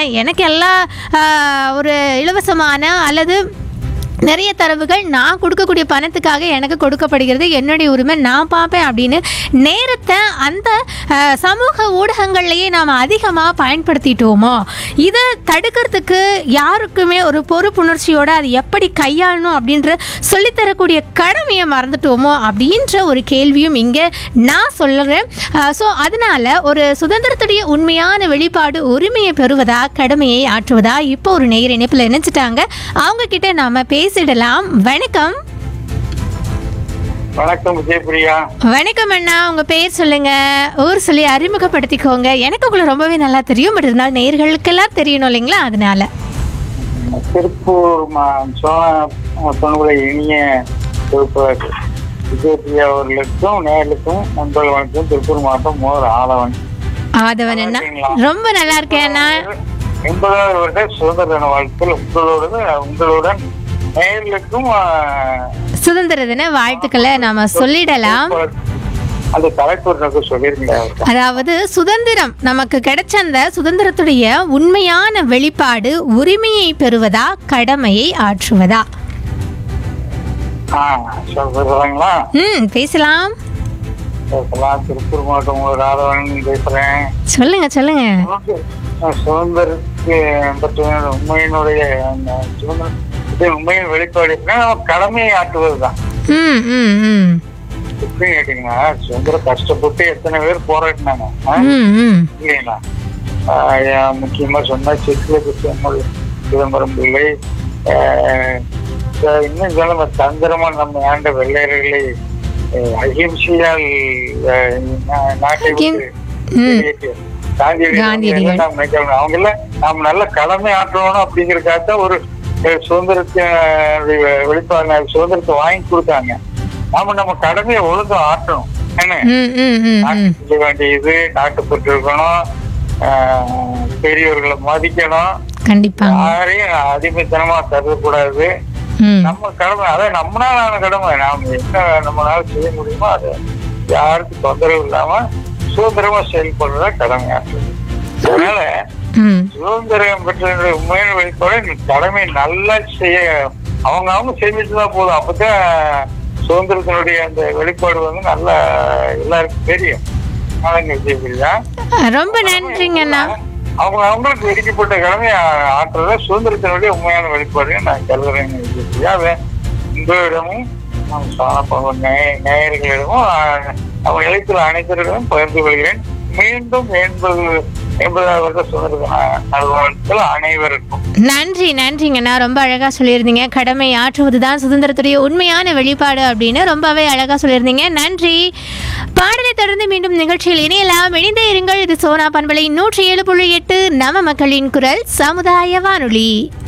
எனக்கு எல்லா ஆஹ், ஒரு இலவசமான அல்லது நிறைய தரவுகள் நான் கொடுக்கக்கூடிய பணத்துக்காக எனக்கு கொடுக்கப்படுகிறது என்னுடைய உரிமை நான் பார்ப்பேன் அப்படின்னு நேரத்தை அந்த அஹ், சமூக ஊடகங்கள்லேயே நாம் அதிகமாக பயன்படுத்திட்டோமோ இதை தடுக்கிறதுக்கு யாருக்குமே ஒரு பொறுப்புணர்ச்சியோட அது எப்படி கையாளணும் அப்படின்ற சொல்லித்தரக்கூடிய கடமையை மறந்துட்டோமோ அப்படின்ற ஒரு கேள்வியும் இங்கே நான் சொல்லுறேன் ஸோ அதனால ஒரு சுதந்திரத்துடைய உண்மையான வெளிப்பாடு உரிமையை பெறுவதா கடமையை ஆற்றுவதா இப்போ ஒரு நேயர் இணைப்பில் இணைச்சிட்டாங்க அவங்க கிட்ட நாம பேசிடலாம் வணக்கம் வணக்கம் விஜயபிரியா வணக்கம் அண்ணா உங்க பேர் சொல்லுங்க ஊர் சொல்லி அறிமுகப்படுத்திக்கோங்க எனக்கு உங்களை ரொம்பவே நல்லா தெரியும் பட் இருந்தாலும் நேயர்களுக்கெல்லாம் தெரியணும் இல்லைங்களா அதனால திருப்பூர் மா- சோழ பொண்ணுகளை இனிய திருப்பூர் விஜயபிரியா அவர்களுக்கும் நேர்களுக்கும் நண்பர்கள் வணக்கம் திருப்பூர் மாவட்டம் மோர் ஆளவன் ஆதவன் அண்ணா ரொம்ப நல்லா இருக்கேன் அண்ணா எண்பதாவது வருட சுதந்திர தின வாழ்த்துக்கள் உங்களோட உங்களுடன் நேர்களுக்கும் ஆ, சுதந்திர தின வாழ்த்துக்களை நாம சொல்லிடலாம் அந்த தலைப்பு சொல்லியிருந்தேன் அவர்கிட்ட. அதாவது சுதந்திரம் நமக்கு கிடைச்ச அந்த சுதந்திரத்துடைய உண்மையான வெளிப்பாடு உரிமையை பெறுவதா கடமையை ஆற்றுவதா ஆ சொல்றீங்களா ம் பேசலாம் பேசலாம் திருப்பூர் மாவட்டம் மோர் ஆளவன் பேசுறேன் சொல்லுங்க சொல்லுங்க சுதந்திரத்துக்கு பற்றிய உண்மையினுடைய அந்த சுதந்திரம் இது உண்மையின் வெளிப்பாடு எப்படின்னா நம்ம கடமையை ஆற்றுவதுதான் ம் ம் ம் எப்படி கேட்டீங்கன்னா சுதந்திரம் கஷ்டப்பட்டு எத்தனை பேர் போராடினாங்க ஆ? ம் ம் இல்லைங்களா ஆஹ் ஏன் முக்கியமா சொன்னா செக்குல கிருஷ்ணமல் சிதம்பரம் பிள்ளை ஆஹ் ஆஹ் இன்னும் சொல்ல நம்ம தந்திரமா நம்ம ஆண்ட வெள்ளையர்களை ஆஹ் அகிம்சையால் ஆஹ் நா- நாட்டை விட்டு ம். வெளியேற்றிய காந்தியடிகள் காந்தியடிகள். எல்லாம் நாம் நினைக்கணும். அவங்க எல்லாம் நாம் நல்ல கடமை ஆற்றணும் அப்படிங்கறதுக்காக தான் ஒரு அஹ், சுதந்திரத்தை அஹ், வெளிப்பாடு சுதந்திரத்தை வாங்கி கொடுத்தாங்க நாம நம்ம கடமையை ஒழுங்கா ஆற்றணும் என்ன ம் ம் ம் ம் நாட்டுக்கு செய்ய வேண்டியது நாட்டுப்பட்டு இருக்கணும் ஆஹ் பெரியவர்களை மதிக்கணும் கண்டிப்பாங்க யாரையும் அடிமைத்தனமா கருதக்கூடாது ம் நம்ம கடமை அதான் நம்மளால கடமை நாம் என்ன நம்மளால செய்ய முடியுமோ அது யாருக்கும் தொந்தரவு இல்லாம சுதந்திரமா செயல்படுறதா கடமையாற்றுது அதனால ம் சுதந்திரம் பெற்ற உண்மையான வெளிப்பாடு இந்த கடமை நல்லா செய்ய அவங்க அவங்க செஞ்சுட்டு தான் போதும் அப்பதான் சுதந்திரத்தினுடைய அந்த வெளிப்பாடு வந்து நல்லா எல்லாருக்கும் தெரியும் நாளைங்க விஜயபிரியா ரொம்ப நன்றிங்க அண்ணா அவங்க அவங்களுக்கு விதிக்கப்பட்ட கடமை ஆ- ஆற்றுறத சுதந்திரத்தினுடைய உண்மையான வெளிப்பாடு நான் கருதுறேன் விஜயபிரியா அதை உங்களிடமும் நாம் சாணப்ப நேயர்களிடமும் ஆ, அவங்க எழுத்துல அனைத்தரிடமும் பகிர்ந்து கொள்கிறேன் மீண்டும் எண்பது எண்பதாவது வருட சுதந்திர தின நல்வாழ்த்துக்கள் அனைவருக்கும் நன்றி நன்றிங்கண்ணா ரொம்ப அழகாக சொல்லியிருந்தீங்க கடமை ஆற்றுவது தான் சுதந்திரத்துடைய உண்மையான வெளிப்பாடு அப்படின்னு ரொம்பவே அழகாக சொல்லியிருந்தீங்க நன்றி பாடலை தொடர்ந்து மீண்டும் நிகழ்ச்சியில் இணையலாம் இணைந்தே இருங்கள் இது சோனா பண்பலை நூற்றி ஏழு புள்ளி எட்டு நவ மக்களின் குரல் சமுதாய வானொலி